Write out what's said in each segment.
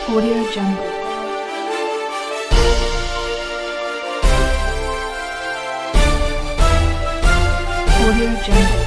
Audio Jungle. Audio Jungle.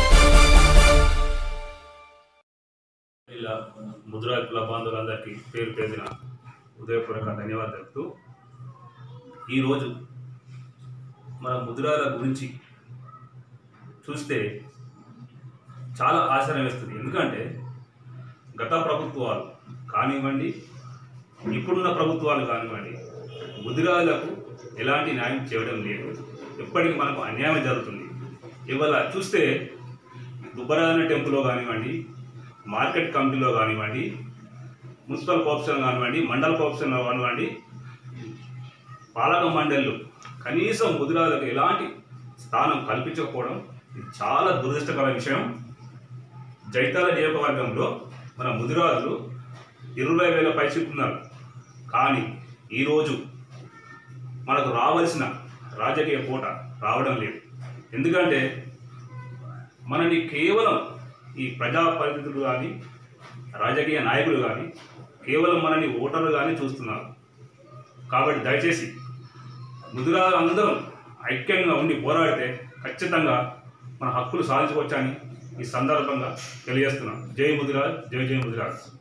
ఇలా ముద్రా కుల బాంధవులందరికీ పేరు పేరున ఉదయపూర్వక ధన్యవాదాలు తెలుపుతూ ఈరోజు మన ముద్రాల గురించి చూస్తే చాలా ఆశ్చర్యం వేస్తుంది ఎందుకంటే గత ప్రభుత్వాలు కానివ్వండి ఇప్పుడున్న ప్రభుత్వాలు కానివ్వండి ముదిరాలకు ఎలాంటి న్యాయం చేయడం లేదు ఎప్పటికీ మనకు అన్యాయం జరుగుతుంది ఇవాళ చూస్తే దుబ్బరాజన టెంపుల్లో కానివ్వండి మార్కెట్ కమిటీలో కానివ్వండి మున్సిపల్ కోఆప్షన్ కానివ్వండి మండల కోఆప్షన్ కానివ్వండి పాలక మండళ్ళు కనీసం ముదిరాలకు ఎలాంటి స్థానం కల్పించకపోవడం ఇది చాలా దురదృష్టకర విషయం జైతాల నియోజకవర్గంలో మన ముదిరాజులు ఇరవై వేల పైచిక్కున్నారు కానీ ఈరోజు మనకు రావాల్సిన రాజకీయ కోట రావడం లేదు ఎందుకంటే మనని కేవలం ఈ ప్రజా పరిస్థితులు కానీ రాజకీయ నాయకులు కానీ కేవలం మనని ఓటర్లు కానీ చూస్తున్నారు కాబట్టి దయచేసి ముదిరా అందరం ఐక్యంగా ఉండి పోరాడితే ఖచ్చితంగా మన హక్కులు సాధించుకోవచ్చని ఈ సందర్భంగా తెలియజేస్తున్నాం జై ముదిరాజ్ జై జై ముదిరాజ్